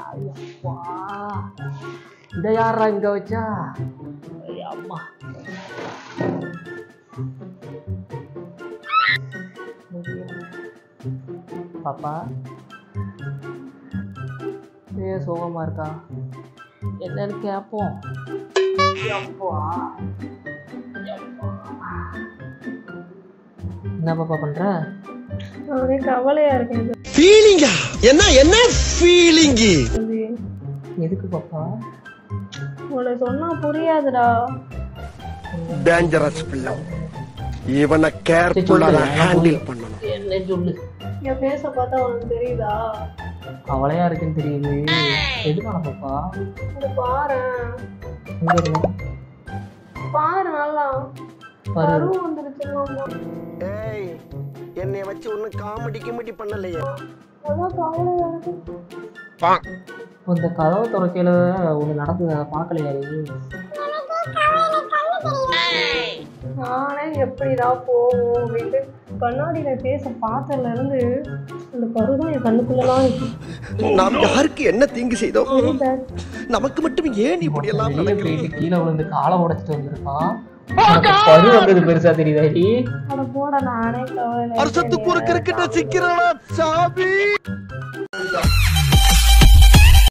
ஐயப்பா இந்த யாரா இங்க வச்சா ஐய அம்மா பாப்பா ஏ சோகமா இருக்கா என்னன்னு கேட்போம் அப்பா என்ன பாப்பா பண்ற ஒரே கவலையா இருக்கேன் ஃபீலிங்கா என்ன என்ன ஃபீலிங்கு இது எதுக்கு பாப்பா உங்களை சொன்னா புரியாதுடா டேஞ்சரஸ் பிள்ளை இவனை கேர்ஃபுல்லா தான் ஹேண்டில் பண்ணணும் என்ன சொல்லு என் பேச பார்த்தா உனக்கு தெரியுதா கவலையா இருக்குன்னு தெரியுது எதுக்கான பாப்பா இது பாரு இங்க இருங்க. பாரு நல்லா பாரு கரு வந்துருச்சுங்க ஏய் என்னைய வச்சு ஒன்னும் காமெடி கிமெடி பண்ணலையே அதான் கவலையா இருக்கு இப்போ இந்த கதவு துறக்கையில ஒண்ணு நடந்தது அதை பார்க்கலையா நீ நானே எப்படிடா போவோம் அப்படின்ட்டு கண்ணாடியில பேச பார்த்ததுல இருந்து அந்த கரு தான் என் கண்ணுக்குள்ளலாம் இருக்கு நாம் யாருக்கு என்ன தீங்கு செய்தோம் சரி dad. நமக்கு மட்டும் ஏன் இப்படி எல்லாம் வெளியே நடக்குது போயிட்டு கீழே விழுந்து காலை உடைச்சிட்டு வந்திருக்கான் உனக்கு பரு வந்தது பெருசா தெரியுதா டி அட போட நானே கவலை வருஷத்துக்கு ஒரு கிரிக்கெட்ட சிக்கிறானா சாமி